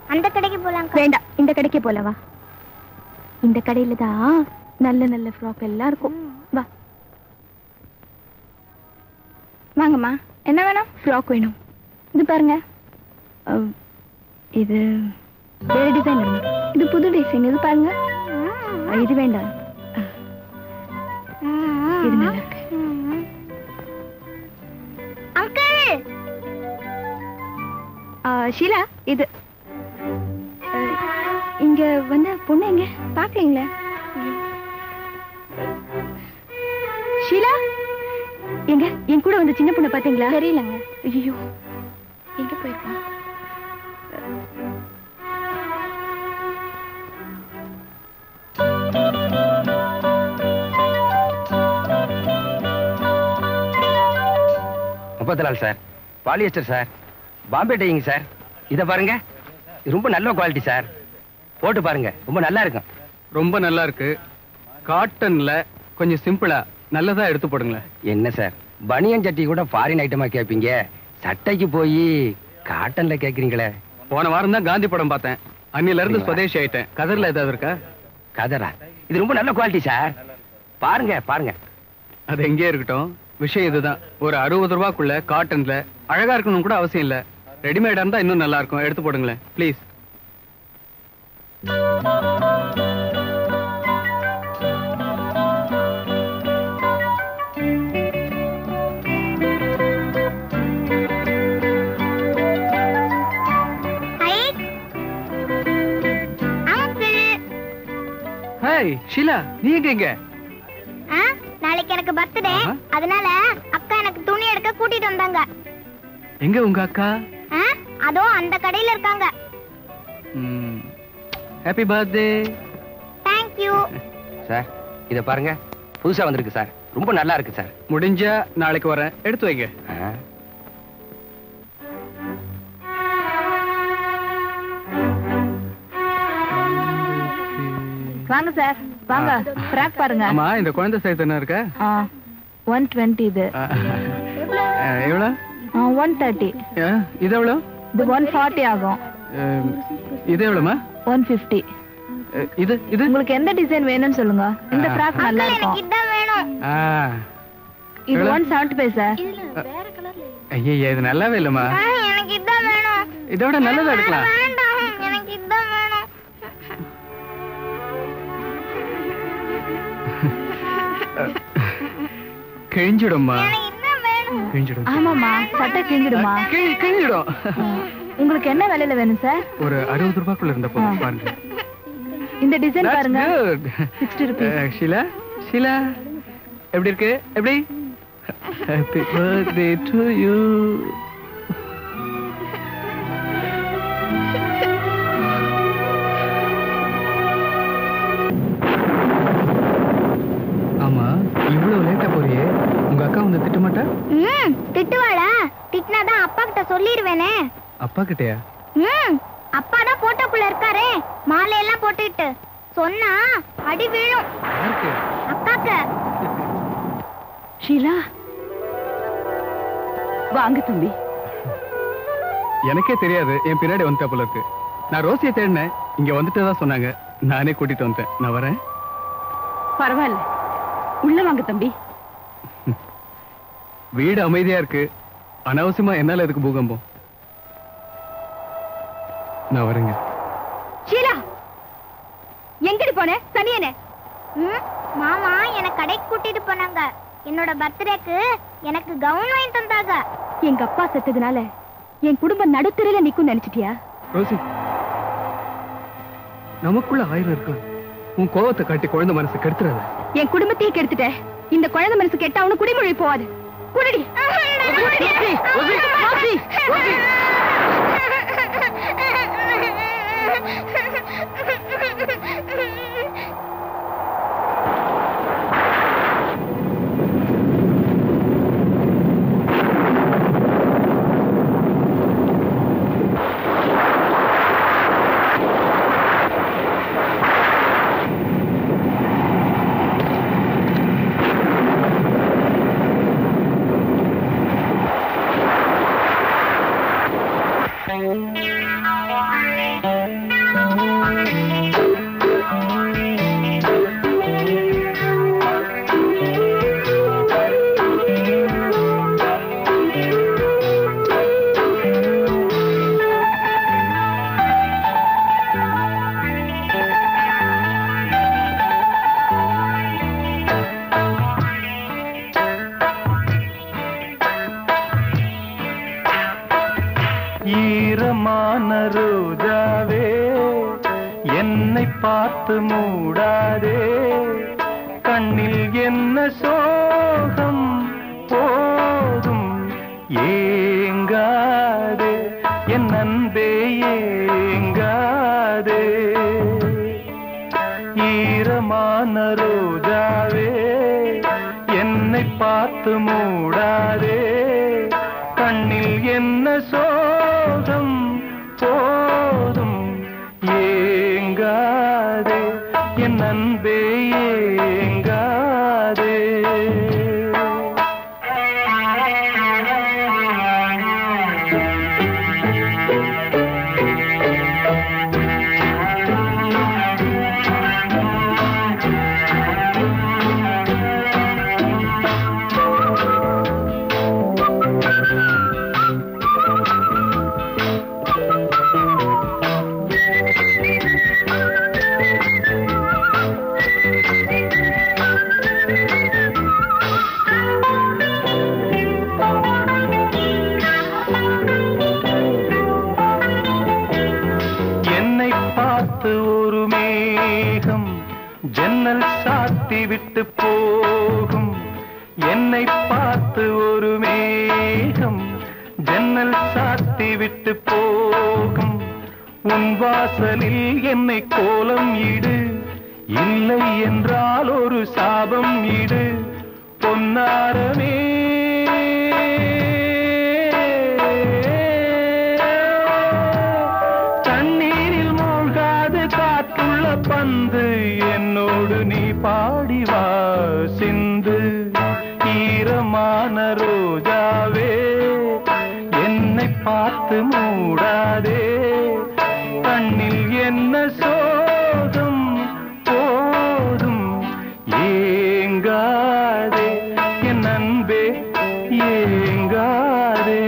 அந்த கடைக்கு போலாம் வேண்டாம் இந்த கடைக்கு போலவா இந்த கடையில தான் நல்ல நல்ல ஃப்ராக் எல்லாம் இருக்கும் வா வாங்கம்மா என்ன வேணும் ஃப்ராக் வேணும் இது பாருங்க அஹ், இது வேற டிசைன் இது புது டிசைன் இது பாருங்க அஹ், இது வேண்டாம் அஹ், இது நல்லா இருக்கு அங்கிள் அஹ், ஷீலா இது அஹ், இங்க வந்த பொண்ணு எங்க பாக்கலீங்களே ஷீலா எங்க என் கூட வந்த சின்ன பொண்ணு பாத்தீங்களா தெரியலங்க ஐயோ எங்க போயிருக்கா முப்பத்தி நாலு sir polyester sir Bombay dyeing sir இதை பாருங்க இது ரொம்ப நல்ல குவாலிட்டி சார் போட்டு பாருங்க ரொம்ப நல்லா இருக்கும் ரொம்ப நல்லா இருக்கு காட்டன்ல கொஞ்சம் சிம்பிளா நல்லதா எடுத்து போடுங்களேன் என்ன சார் பனியன் சட்டி கூட ஃபாரின் ஐட்டமா கேட்பீங்க சட்டைக்கு போய் காட்டன்ல கேக்குறீங்களே போன வாரம் தான் காந்தி படம் பார்த்தேன் அன்னில இருந்து அப்படிங்களா? சுதேசி ஆயிட்டேன் கதர்ல ஏதாவது இருக்கா கதரா இது ரொம்ப நல்ல குவாலிட்டி சார் பாருங்க பாருங்க அது எங்கே இருக்கட்டும் விஷயம் இதுதான் ஒரு அறுபது ரூபாய்க்குள்ள காட்டன்ல அழகா இருக்கணும் கூட அவசியம் இல்ல ரெடிமேடா இருந்தா இன்னும் நல்லா இருக்கும் எடுத்து போடுங்களேன் please hi uncle hi Sheela நீ எங்க இங்க ஆ நாளைக்கு எனக்கு பர்த்டே ஆஹா. அதனால அக்கா எனக்கு துணி எடுக்க கூட்டிட்டு வந்தாங்க எங்க உங்க அக்கா ஆ அதோ அந்த கடையில இருக்காங்க happy birthday thank you sir இதை பாருங்க புதுசா வந்திருக்கு சார் ரொம்ப நல்லா இருக்கு சார் முடிஞ்சா நாளைக்கு வரேன் எடுத்து வைங்க ஆ. வாங்க சார் வாங்க ஃப்ராக் பாருங்க ஆமா இந்த குழந்தை சைஸ் என்ன இருக்க ஒன் டுவெண்ட்டி இது எவ்வளோ ஒன் தேர்ட்டி இது எவ்வளோ இது ஒன் ஃபார்ட்டி ஆகும் அஹ், இது எவ்வளோமா ஒன் ஃபிஃப்டி அஹ், இது இது உங்களுக்கு எந்த டிசைன் வேணும்னு சொல்லுங்க இந்த ஆ. ஃப்ராக் நல்லா அங்கிள் எனக்கு இருக்கும் இதான் வேணும் ஆ இது எவ்வளவு? ஒன் செவன்டி ஃபைவ் சார் ஐயா இது நல்லாவே இல்லைம்மா ஆ, எனக்கு இதான் வேணும் இதோட நல்லதா எடுக்கலாம் வேண்டாம் எனக்கு இதான் வேணும் கிழிஞ்சிடும்மா எனக்கு இதான் வேணும் கிழிஞ்சிடும் ஆமாமா சட்டை கிழிஞ்சிடுமா கிழி கிழிஞ்சிடும் உங்களுக்கு என்ன விலையில வேணும் சார் ஒரு அறுபது ரூபாய்க்குள்ள இருந்த போதும் பாருங்க இந்த டிசைன் That's பாருங்க good. சிக்ஸ்டி ருபீஸ் அஹ், ஷீலா ஷீலா எப்படி இருக்கு எப்படி ஹாப்பி பர்த்டே டு யூ ஆமா இவ்வளவு லேட்டா போறியே உங்க அக்கா வந்து திட்டமாட்டா ம் திட்டுவாளா திட்டினாதான் அப்பா கிட்ட சொல்லிடுவேனே அப்பா கிட்டயா ம் அப்பா தான் போட்டோக்குள்ள இருக்காரே மாலை எல்லாம் போட்டுக்கிட்டு சொன்னா அடி விழும் யாருக்கு அக்காக்கு ஷீலா வாங்க தம்பி எனக்கே தெரியாது என் பின்னாடி வந்துட்டா போல இருக்கு நான் ரோசியை தேடினேன் இங்க வந்துட்டு தான் சொன்னாங்க நானே கூட்டிட்டு வந்தேன் நான் வரேன் பரவாயில்ல உள்ள வாங்க தம்பி வீடு அமைதியா இருக்கு அனாவசியமா என்னால எதுக்கு பூகம்பம் நான் வரேங்க ஷீலா எங்கடி போன தனியனே ம் மாமா என்னை கடைக்கு கூட்டிட்டு போனாங்க என்னோட பர்த்டேக்கு எனக்கு கவுன் வாங்கி தந்தாங்க எங்க அப்பா செத்ததுனால என் குடும்பம் நடுத்தரையில நிக்கும் நினைச்சிட்டியா ரோசி நமக்குள்ள ஆயிரம் இருக்கு உன் கோவத்தை காட்டி குழந்தை மனசு கெடுத்துறாத என் குடும்பத்தையே கெடுத்துட்ட இந்த குழந்தை மனசு கெட்டா அவனு குடிமொழி போவாது குடிடி ரோசி, ரோசி, ரோசி. ரோஜாவே என்னை பார்த்து மூடாதே கண்ணில் என்ன சோகம் போதும் ஏங்காதே என் அன்பே ஏங்காதே ஈரமான ரோஜாவே என்னை பார்த்து மூடாதே கண்ணில் என்ன சோகம் போதும் ஏங்காதே என் அன்பே ஏங்காதே என்னை பார்த்து ஒரு மேகம் ஜன்னல் சாத்தி விட்டு போகும் என்னை பார்த்து ஒரு மேகம் ஜன்னல் சாத்தி விட்டு போகும் உன் வாசலில் என்னை கோலம் இடு இல்லை என்றால் ஒரு சாபம் இடு பொன்னாரமே தண்ணீரில் மூழ்காது காற்றுள்ள பந்து என்னோடு நீ பாடி வா சிந்து ஈரமான ரோஜாவே என்னை பார்த்து மூடாதே கண்ணில் என்ன சோகம் போதும் ஏங்காதே என் அன்பே ஏங்காதே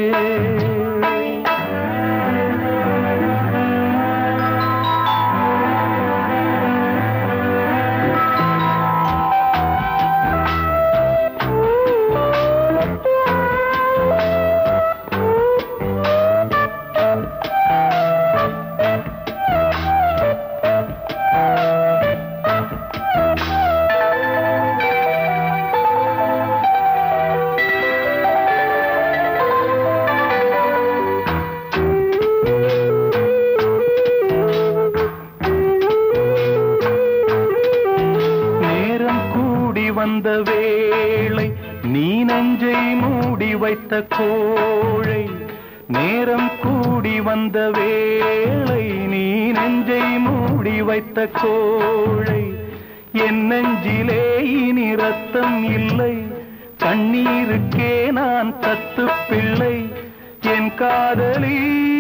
நேரம் கூடி வந்த வேளை நீ நெஞ்சை மூடி வைத்த கோழை நேரம் கூடி வந்த வேளை நீ நெஞ்சை மூடி வைத்த கோழை என் நெஞ்சிலே இனி ரத்தம் இல்லை கண்ணீருக்கே நான் தத்து பிள்ளை என் காதலி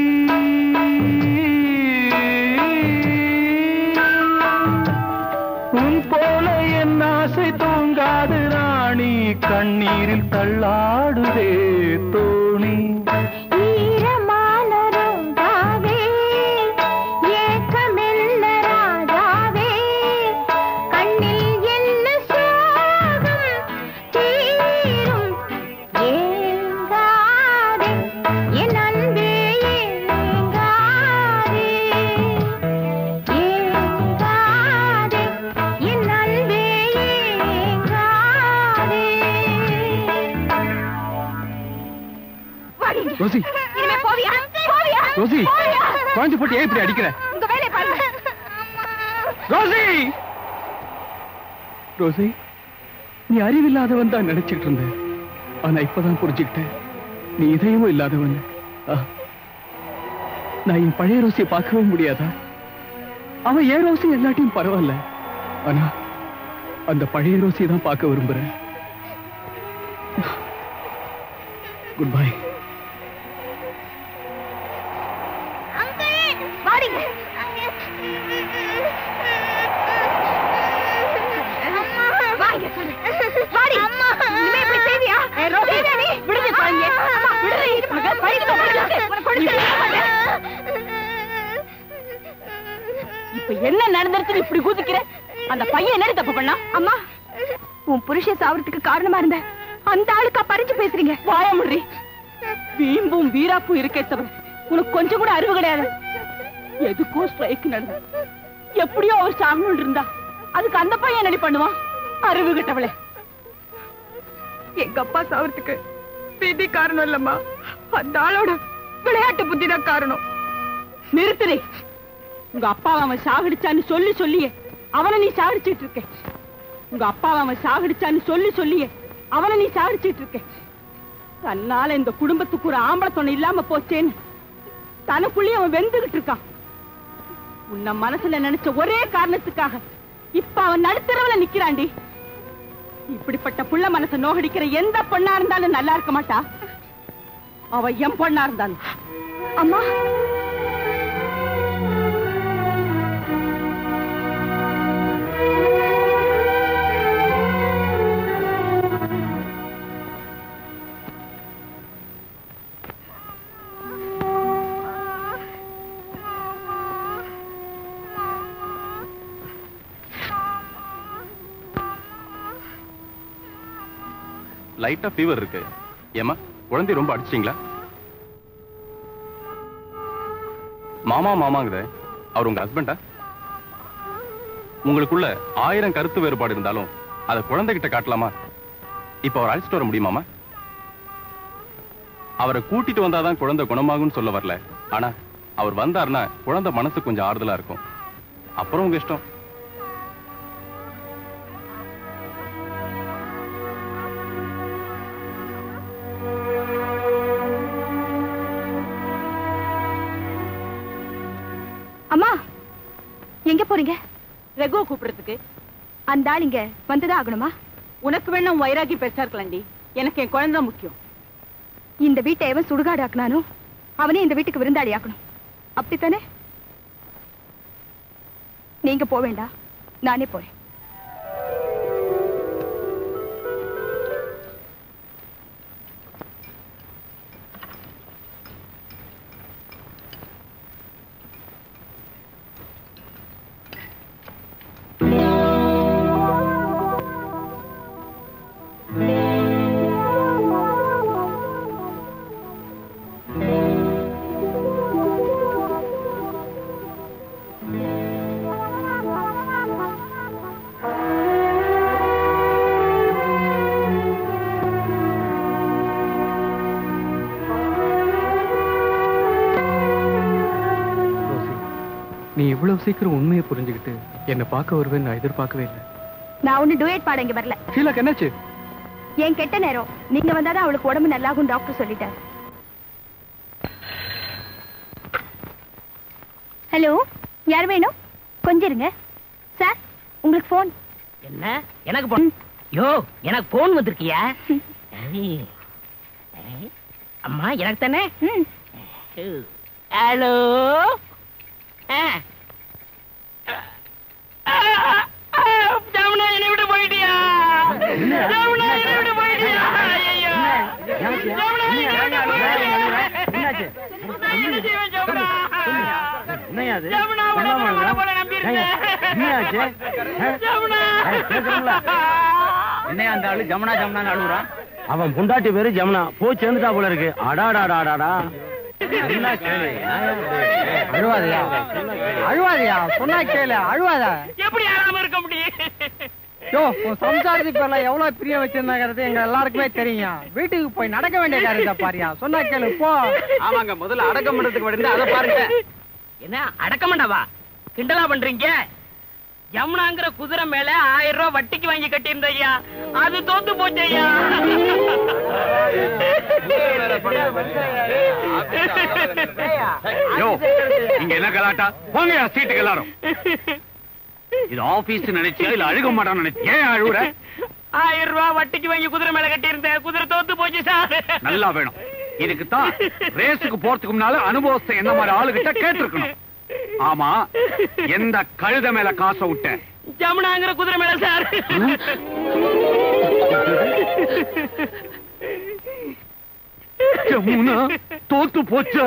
உன் போல என் ஆசை தூங்காது ராணி கண்ணீரில் தள்ளாடுதே தோணி ஈரமான ரோஜாவே, ஏக்கமெல்ல ராஜாவே, கண்ணில் என்ன சோகம் தீரும் ஏங்காதே, என் அன்பே ஏங்காதே. ஏங்காதே, என் அன்பே ஏங்காதே. ரோசி இனிமே போவியா போவியா ரோசி போவியா? குழந்தை போட்டு ஏன் இப்படி அடிக்கிற உங்க வேலையை பாருங்க ரோசி ரோசி நீ அறிவில்லாதவன் தான் நினைச்சிட்டு இருந்த ஆனா இப்பதான் புரிஞ்சுக்கிட்டேன் நீ இதயமும் இல்லாதவன் ஆ. நான் என் பழைய ரோசியை பார்க்கவே முடியாதா அவன் ஏன் ரோசி எல்லாத்தையும் பரவாயில்ல ஆனா அந்த பழைய ரோசியை தான் பார்க்க விரும்புறேன் குட் பை அங்கிள் வாடிங்க வாங்க வாடி இனிமே இப்படி செய்வியா ரோசி நீ விடுங்க குழந்தைய அம்மா விடுங்க மக பைக்கு உனக்கு கொடுத்து இப்ப என்ன நடந்துருச்சு இப்படி குதிக்கிற அந்த பையன் என்னடி தப்பு பண்ணா அம்மா உன் புருஷன் சாவறதுக்கு காரணமா இருந்த அந்த ஆளுக்கா பறிச்சு பேசுறீங்க வாய முடி வீம்பும் வீராப்பும் இருக்கே தவிர உனக்கு கொஞ்சம் கூட அறிவு கிடையாது எதுக்கோ ஸ்ட்ரைக் நடந்தது எப்படியோ அவர் சாகணும்னு இருந்தா அதுக்கு அந்த பையன் என்னடி பண்ணுவான் அறிவு கிட்டவளே எங்க அப்பா சாவறதுக்கு விதி காரணம் இல்லம்மா அந்த ஆளோட விளையாட்டு புத்தி தான் காரணம் நிறுத்துறே உங்க அப்பாவை அவன் சாகடிச்சான்னு சொல்லி சொல்லியே அவனை நீ சாகடிச்சிட்டு இருக்க உங்க அப்பாவை அவன் சாகடிச்சான்னு சொல்லி சொல்லியே அவனை நீ சாகடிச்சிட்டு இருக்க தன்னால இந்த குடும்பத்துக்கு ஒரு ஆம்பளை துணை இல்லாம போச்சேன்னு தனக்குள்ளேயே அவன் வெந்துகிட்டு இருக்கான் உன்னை மனசுல நினைச்ச ஒரே காரணத்துக்காக இப்ப அவன் நடுத்தரவுல நிக்கிறான்டி இப்படிப்பட்ட புள்ள மனசை நோகடிக்கிற எந்த பொண்ணா இருந்தாலும் நல்லா இருக்க மாட்டா அவ என் பொண்ணா இருந்தாலும் அம்மா லைட்டா ஃபீவர் இருக்கு ஏமா குழந்தை ரொம்ப அடிச்சிட்டீங்களா மாமா மாமாங்குதே அவர் உங்க ஹஸ்பண்டா உங்களுக்குள்ள ஆயிரம் கருத்து வேறுபாடு இருந்தாலும் அதை குழந்தைகிட்ட காட்டலாமா இப்ப அவர் அழைச்சிட்டு வர முடியுமாமா அவரை கூட்டிட்டு வந்தாதான் குழந்தை குணமாகும்னு சொல்ல வரல ஆனா அவர் வந்தாருன்னா குழந்தை மனசு கொஞ்சம் ஆறுதலா இருக்கும் அப்புறம் உங்க இஷ்டம் அம்மா எங்க போறீங்க ரகுவை கூப்பிடுறதுக்கு அந்த ஆள் இங்க வந்துதான் ஆகணுமா உனக்கு வேணா உன் வைராகி பெருசா இருக்கலாம்டி எனக்கு என் குழந்தை முக்கியம் இந்த வீட்டை எவன் சுடுகாடு ஆக்கினானோ அவனே இந்த வீட்டுக்கு விருந்தாளி ஆக்கணும் அப்படித்தானே நீங்க போக வேண்டாம் நானே போறேன் ரோசி நீ இவ்வளவு சீக்கிரம் உண்மையை புரிஞ்சுக்கிட்டு என்னை பார்க்க வருவேன்னு நான் எதிர்பார்க்கவே இல்லை நான் ஒண்ணு டூயட் பாட இங்க வரல ஷீலாக்கு என்னாச்சு என் கெட்ட நேரம் நீங்க வந்தாதான் அவளுக்கு உடம்பு நல்லாகும் டாக்டர் சொல்லிட்டார் ஹலோ யார் வேணும் கொஞ்சம் இருங்க சார் உங்களுக்கு ஃபோன் என்ன எனக்கு போன் யோ எனக்கு போன் வந்திருக்கியா அம்மா எனக்கு தானே ம் ஹலோ ஜமுனா என்னை விட்டு போயிட்டியா ஜமுனா என்னை விட்டு போயிட்டியா ஐயோ ஜமுனா என்னை விட்டு போயிட்டியா? என்ன செய்வேன் ஜமுனா? ஜமுனா, உன்னை நான் கொலை பண்ண நம்பியிருந்தேன். ஜமுனா. என்னையா அந்த ஆளு ஜமுனா ஜமுனா அழுகுறான் அவன் புண்டாட்டி பேரு ஜமுனா போய் சேர்ந்துட்டா போல இருக்கு அடாடாடாடாடா அழுவாதையா அழுவாதையா சொன்னா கேளு அழுவாத எப்படி ஆறாம இருக்க முடியும் யோ உன் சம்சாரத்துக்கு பேர்ல எவ்வளவு பிரியம் வச்சிருந்தாங்கிறது எங்க எல்லாருக்குமே தெரியும் வீட்டுக்கு போய் நடக்க வேண்டிய காரியத்தை பாரியா சொன்னா கேளு போ ஆமாங்க முதல்ல அடக்கம் பண்றதுக்கு வேண்டிய அதை பாருங்க என்ன அடக்கமாண்டாவா கிண்டலா பண்றீங்க யமுனாங்கிற குதிரை மேல ஆயிரம் ரூபாய் வட்டிக்கு வாங்கி கட்டியிருந்த ஐயா அது தோத்து போச்சு ஐயா யோ இங்க என்ன கலாட்டா போங்க சீட்டுக்கு எல்லாரும் இது ஆபீஸ் நினைச்சியா இல்ல அழுக மாட்டான்னு நினைச்சியா ஏன் அழுகுற ஆயிரம் ரூபாய் வட்டிக்கு வாங்கி குதிரை மேல கட்டியிருந்தேன் குதிரை தோத்து போச்சு சார் நல்லா வேணும் இதுக்கு தான் ரேஸுக்கு போறதுக்கு முன்னால அனுபவத்தை என்ன மாதிரி ஆளுகிட்ட கேட்டிருக்கணும் ஆமா எந்த கழுத மேல காசை விட்ட ஜமுனாங்கிற குதிரை மேல சார் ஜமுனா தோத்து போச்சா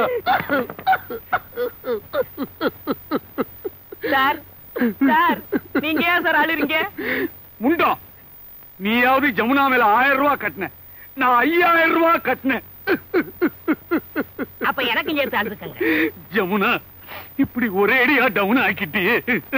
சார் சார் நீங்க ஏன் சார் அழுறீங்க முண்டா நீயாவது ஜமுனா மேல ஆயிரம் ரூபாய் கட்டின நான் ஐயாயிரம் ரூபாய் கட்டினேன் அப்ப எனக்கு சேர்த்து அழுதுக்கங்க ஜமுனா இப்படி ஒரே அடியா டவுன் ஆக்கிட்டியே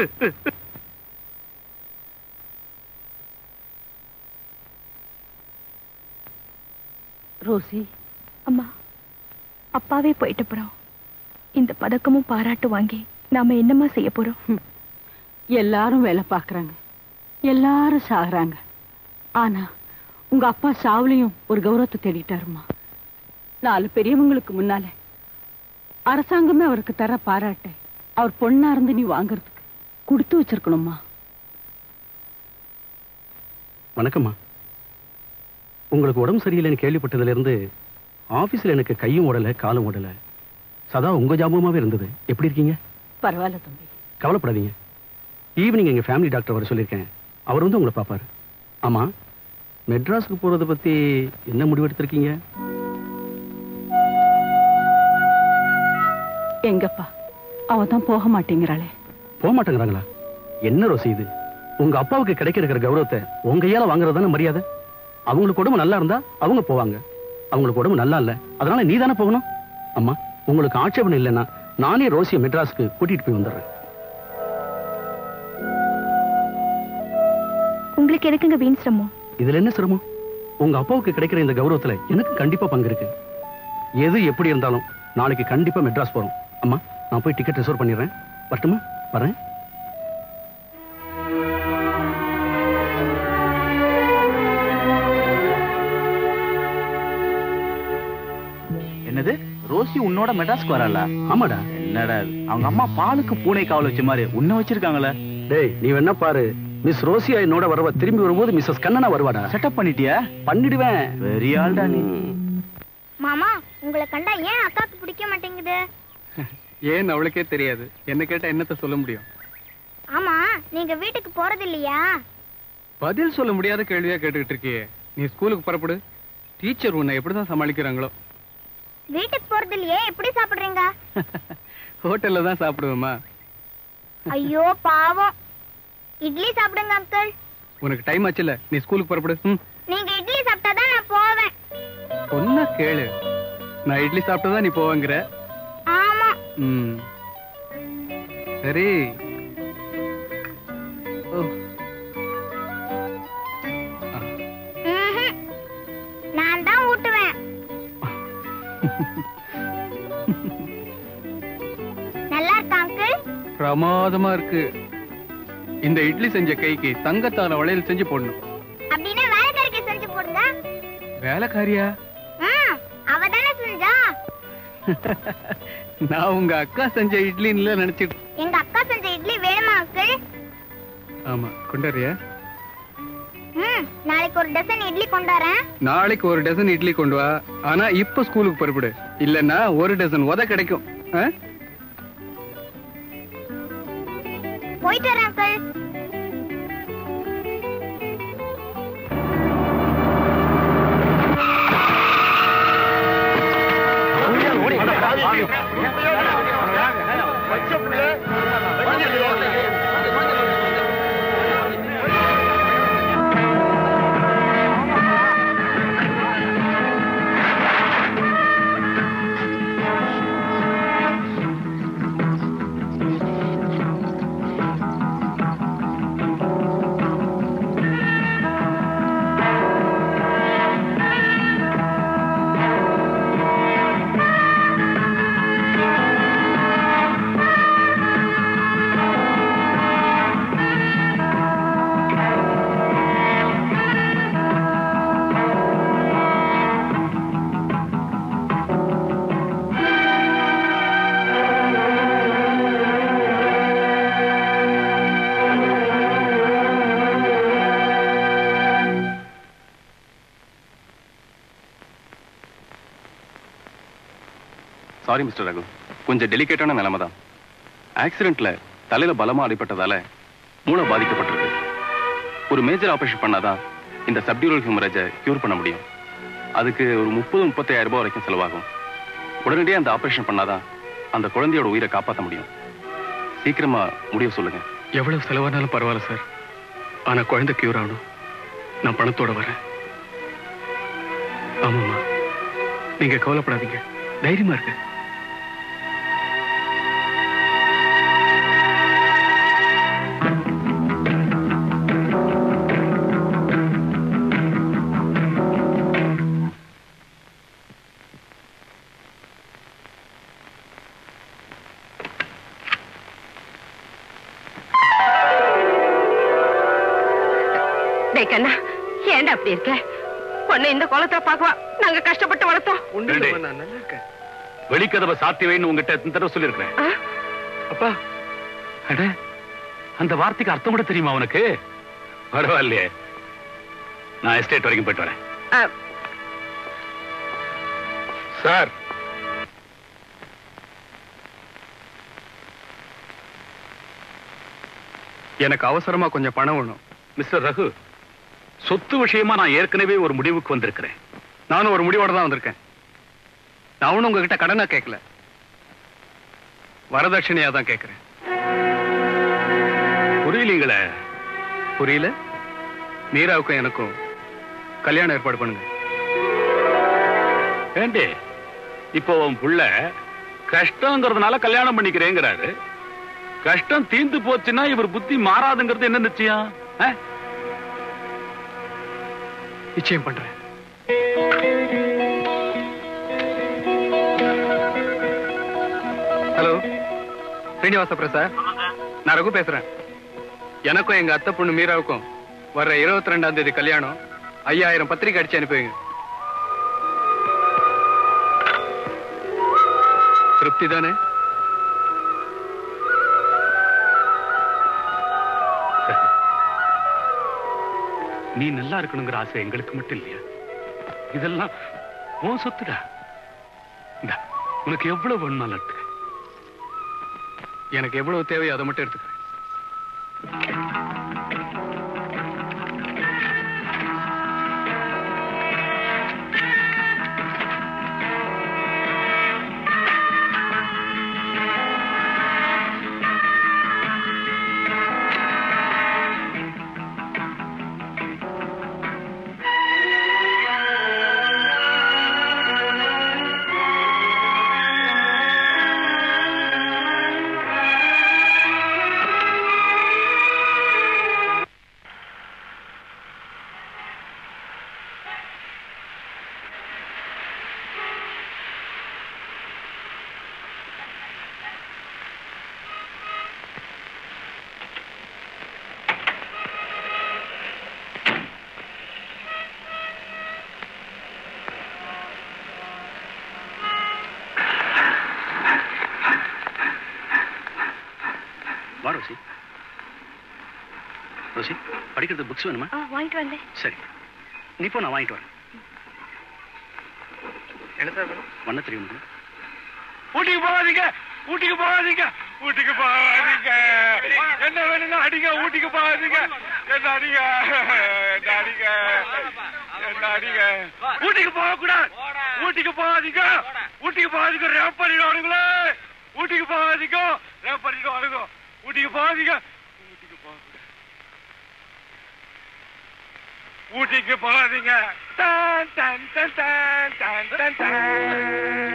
ரோசி அம்மா அப்பாவே போயிட்ட அப்புறம் இந்த பதக்கமும் பாராட்டு வாங்கி நாம என்னம்மா செய்ய போறோம் எல்லாரும் வேலை பார்க்கறாங்க எல்லாரும் சாகுறாங்க ஆனா உங்க அப்பா சாவுலையும் ஒரு கௌரவத்தை தேடிட்டாருமா நாலு பெரியவங்களுக்கு முன்னால அரசாங்கமே அவருக்கு தர பாராட்ட அவர் பொண்ணா இருந்து நீ வாங்குறதுக்கு கொடுத்து வச்சிருக்கணுமா வணக்கம்மா உங்களுக்கு உடம்பு சரியில்லைன்னு கேள்விப்பட்டதுல இருந்து ஆபீஸ்ல எனக்கு கையும் ஓடல காலும் ஓடல சதா உங்க ஜாபகமாவே இருந்தது எப்படி இருக்கீங்க பரவாயில்ல தம்பி கவலைப்படாதீங்க ஈவினிங் எங்க ஃபேமிலி டாக்டர் வர சொல்லியிருக்கேன் அவர் வந்து உங்களை பார்ப்பாரு ஆமா மெட்ராஸுக்கு போறதை பத்தி என்ன முடிவு எடுத்திருக்கீங்க எங்கப்பா அவ தான் போக மாட்டேங்கிறாளே போக மாட்டேங்கிறாங்களா என்ன ரோசி இது உங்க அப்பாவுக்கு கிடைக்க இருக்கிற கௌரவத்தை உங்க கையால வாங்குறது தானே மரியாதை அவங்களுக்கு உடம்பு நல்லா இருந்தா அவங்க போவாங்க அவங்களுக்கு உடம்பு நல்லா இல்ல அதனால நீ தானே போகணும் அம்மா உங்களுக்கு ஆட்சேபணம் இல்லைன்னா நானே ரோசியை மெட்ராஸ்க்கு கூட்டிட்டு போய் வந்துடுறேன் உங்களுக்கு எதுக்குங்க வீண் சிரமம் இதுல என்ன சிரமம் உங்க அப்பாவுக்கு கிடைக்கிற இந்த கௌரவத்துல எனக்கு கண்டிப்பா பங்கு இருக்கு எது எப்படி இருந்தாலும் நாளைக்கு கண்டிப்பா மெட்ராஸ் போறோம் அம்மா நான் போய் டிக்கெட் ரிசர்வ் பண்ணிடுறேன் வரட்டுமா வரேன் என்னது ரோசி உன்னோட மெட்ராஸ்க்கு வரல ஆமாடா என்னடா இது? அவங்க அம்மா பாலுக்கு பூனை காவல் வச்ச மாதிரி உன்ன வச்சிருக்காங்களே டேய் நீ வேணா பாரு மிஸ் ரோசியா என்னோட வருவா திரும்பி வரும்போது மிஸ்ஸஸ் கண்ணனா வருவாடா செட்டப் பண்ணிட்டியா பண்ணிடுவேன் பெரிய ஆள்டா நீ மாமா உங்களை கண்டா ஏன் அக்காக்கு பிடிக்க மாட்டேங்குது ஏன் அவளுக்கே தெரியாது என்ன கேட்டா என்னத்த சொல்ல முடியும் ஆமா நீங்க வீட்டுக்கு போறது இல்லையா பதில் சொல்ல முடியாத கேள்வியா கேட்டுக்கிட்டு இருக்கியே நீ ஸ்கூலுக்கு புறப்படு டீச்சர் உன்னை எப்படிதான் சமாளிக்கிறாங்களோ வீட்டுக்கு போறது இல்லையே எப்படி சாப்பிடுறீங்க ஹோட்டல்ல தான் சாப்பிடுவேமா ஐயோ பாவம் இட்லி சாப்பிடுங்க அங்கிள் உனக்கு டைம் ஆச்சுல்ல நீ ஸ்கூலுக்கு புறப்படு ம் நீங்க இட்லி சாப்பிட்டாதான் நான் போவேன் சொன்னா கேளு நான் இட்லி சாப்பிட்டா நீ போவேங்கிற ஆமா ம் சரி ஓ ம்ஹும். நான் தான் ஊட்டுவேன் நல்லா இருக்கா அங்கிள் பிரமாதமா இருக்கு இந்த இட்லி செஞ்ச கைக்கு தங்கத்தால வளையல் செஞ்சு போடணும் அப்படின்னா வேலைக்காரிக்கு செஞ்சு போடுங்க வேலைக்காரியா ம், அவ தானே செஞ்சா நான் உங்க அக்கா செஞ்ச இட்லின்னு நினைச்சிட்டு எங்க அக்கா செஞ்ச இட்லி வேணுமா அங்கிள் ஆமா கொண்டாரியா ம் நாளைக்கு ஒரு டசன் இட்லி கொண்டாரேன் நாளைக்கு ஒரு டசன் இட்லி கொண்டு வா ஆனா இப்ப ஸ்கூலுக்கு புறப்படு இல்லன்னா ஒரு டசன் உத கிடைக்கும் ஆ? போயிட்டு வரேன் அங்கிள் சாரி மிஸ்டர் ரகு கொஞ்சம் டெலிகேட்டான நிலைமை தான் ஆக்சிடென்ட்ல தலையில பலமா அடிபட்டதால மூளை பாதிக்கப்பட்டிருக்கு ஒரு மேஜர் ஆபரேஷன் பண்ணாதான் இந்த சப்டியூரல் ஹியூமரேஜை கியூர் பண்ண முடியும் அதுக்கு ஒரு முப்பது முப்பத்தாயிரம் ரூபாய் வரைக்கும் செலவாகும் உடனடியாக அந்த ஆபரேஷன் பண்ணாதான் அந்த குழந்தையோட உயிரை காப்பாற்ற முடியும் சீக்கிரமா முடிவு சொல்லுங்க எவ்வளவு செலவானாலும் பரவாயில்ல சார் ஆனா குழந்தை கியூர் ஆகணும் நான் பணத்தோட வரேன் ஆமாம்மா நீங்க கவலைப்படாதீங்க தைரியமா இருக்க டேய் கண்ணா ஏன்டா அப்படி இருக்க பொண்ணு இந்த குளத்துல பாக்குவா நாங்க கஷ்டப்பட்டு வளர்த்தோம் ஏண்டி? வெளிக்கதவை சாத்தி வைன்னு உங்ககிட்ட எத்தனை தடவை சொல்லியிருக்கிறேன் ஆ? அப்பா அட அந்த வார்த்தைக்கு அர்த்தம் கூட தெரியுமா உனக்கு பரவாயில்லையே நான் எஸ்டேட் வரைக்கும் போயிட்டு வரேன் ஆ, சார் எனக்கு அவசரமா கொஞ்சம் பணம் வேணும் மிஸ்டர் ரகு சொத்து விஷயமா நான் ஏற்கனவே ஒரு முடிவுக்கு வந்திருக்கிறேன் நானும் ஒரு முடிவோட தான் வந்திருக்கேன் நான் ஒன்றும் உங்ககிட்ட கடனா கேட்கல வரதட்சணையா தான் கேட்கிறேன் புரியலீங்களே புரியல மீராவுக்கும் எனக்கும் கல்யாணம் ஏற்பாடு பண்ணுங்க ஏண்டி இப்போ உன் புள்ள கஷ்டங்கிறதுனால கல்யாணம் பண்ணிக்கிறேங்கிறாரு கஷ்டம் தீந்து போச்சுன்னா இவர் புத்தி மாறாதுங்கிறது என்ன நிச்சயம் ஆ? நிச்சயம் பண்றேன் ஹலோ ஸ்ரீனிவாச பிரசாத் நான் ரகு பேசுறேன் எனக்கும் எங்க அத்தை பொண்ணு மீராவுக்கும் வர்ற இருபத்தி ரெண்டாம் தேதி கல்யாணம் ஐயாயிரம் பத்திரிக்கை அடிச்சு அனுப்புவீங்க திருப்தி தானே நீ நல்லா இருக்கணுங்கிற ஆசை எங்களுக்கு மட்டும் இல்லையா இதெல்லாம் உன் சொத்துடா இந்தா, உனக்கு எவ்வளவு வேணும்னாலும் எடுத்துக்க எனக்கு எவ்வளவு தேவையோ அதை மட்டும் எடுத்துக்கிறேன் வா ரோசி ரோசி படிக்கிறது புக்ஸ் வேணுமா ஆ வாங்கிட்டு வந்தேன் சரி நீ போ நான் வாங்கிட்டு வரேன் என்ன சார் வண்ண தெரியும் உனக்கு? ஊட்டிக்கு போகாதீங்க ஊட்டிக்கு போகாதீங்க ஊட்டிக்கு போகாதீங்க என்ன வேணும்னா அடிங்க ஊட்டிக்கு போகாதீங்க என்ன அடிங்க என்ன அடிங்க என்ன அடிங்க ஊட்டிக்கு போக கூடாது ஊட்டிக்கு போகாதீங்க ஊட்டிக்கு போகாதீங்க ரேப் பண்ணிடுவானுங்களே ஊட்டிக்கு போகாதீங்க ரேப் பண்ணிடுவானுங்க ஊட்டிக்கு போகாதீங்க ஊட்டிக்கு போக ஊட்டிக்கு போகாதீங்க டன் டன் டன் டன் டன் டன்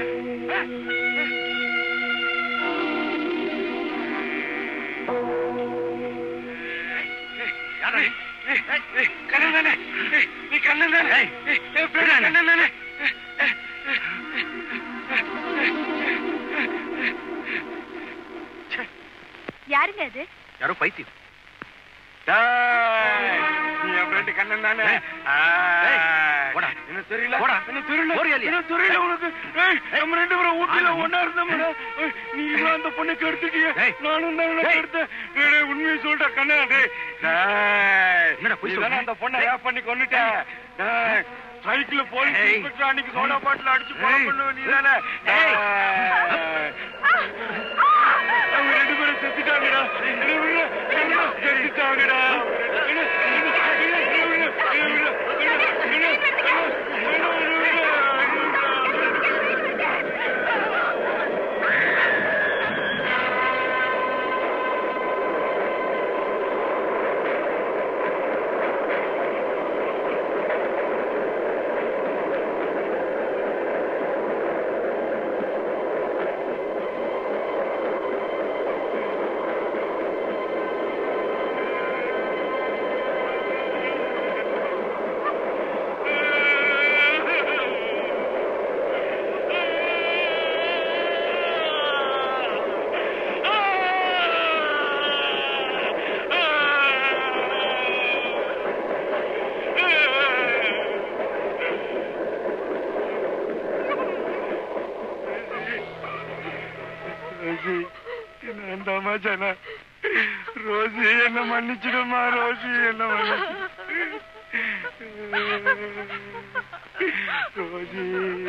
கண்ணன் தானே நீ கண்ணன் தானே கண்ணன் தானே யாருங்க அது யாரோ பைத்தியம் டேய், நீ என் ஃப்ரெண்டு கண்ணன் தானே ஆ. டேய், போடா. என்ன தெரியல போடா. என்ன தெரியல போறியா இல்லையா? என்ன தெரியல உனக்கு ஏய், நம்ம ரெண்டு பேரும் ஊட்டில ஆமா. ஒண்ணா இருந்தோம்ல ஏய், நீ இவன் அந்த பொண்ணுக்கு எடுத்துட்டிய டேய். நானும் தான் டேய். எடுத்தேன் டேய், டேய், உண்மையை சொல்லிட்ட கண்ணா டேய் டேய், என்னடா பொய் நீ சொல்ற? தானே அந்த பொண்ணை ரேப் பண்ணி கொன்னுட்ட டேய் சைக்கிள் போலீஸ் டேய். இன்ஸ்பெக்டர் அன்னைக்கு சோடா பாட்டில் அடிச்சு கொலை டேய். பண்ணுவ நீ தானே டேய். அவங்க ரெண்டு பேரும் செத்துட்டாங்கடா என்ன விடு, என்ன செத்துட்டாங்கடா என்ன, என்ன, என்ன, என்ன விடு, என்ன விடு, என்ன, என்ன, என்ன, என்ன விடு, விடு. மச்சானா ரோசி என்ன மன்னிச்சிடுமா ரோசி என்ன மன்னிச்சிடு ரோசி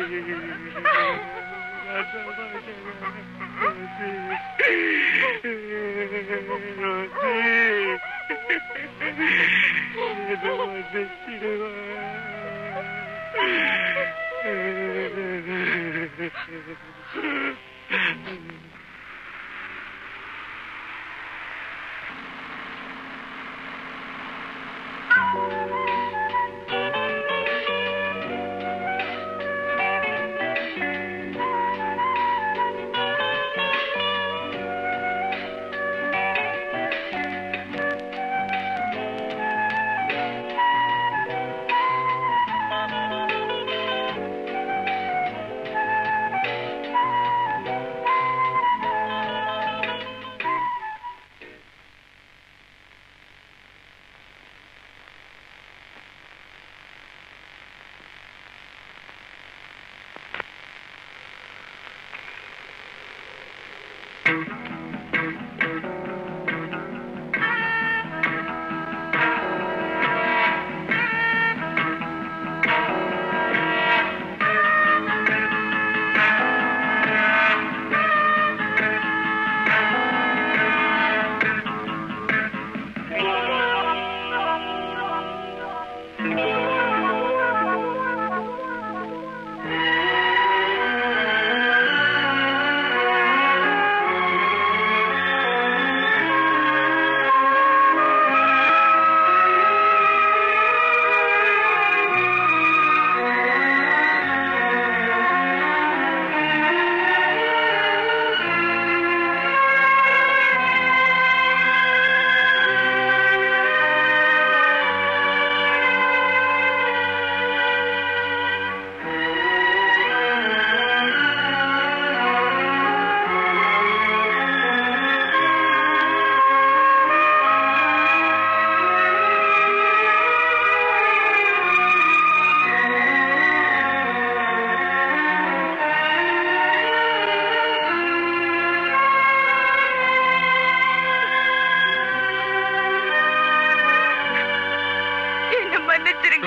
என்ன மன்னிச்சிருங்க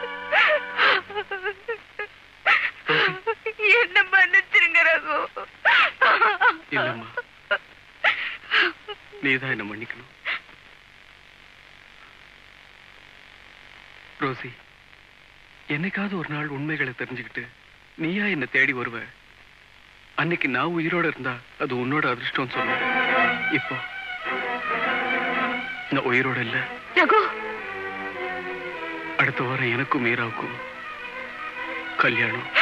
என்ன மன்னிச்சிருங்க ரகு இல்லம்மா நீதான் என்ன மன்னிக்கணும் ரோசி என்னைக்காவது ஒரு நாள் உண்மைகளை தெரிஞ்சுக்கிட்டு நீயா என்ன தேடி வருவ அன்னைக்கு நான் உயிரோட இருந்தா அது உன்னோட அதிர்ஷ்டம் சொன்ன இப்போ நான் உயிரோட இல்ல ரகு அடுத்த வாரம் எனக்கும் மீராவுக்கும் கல்யாணம்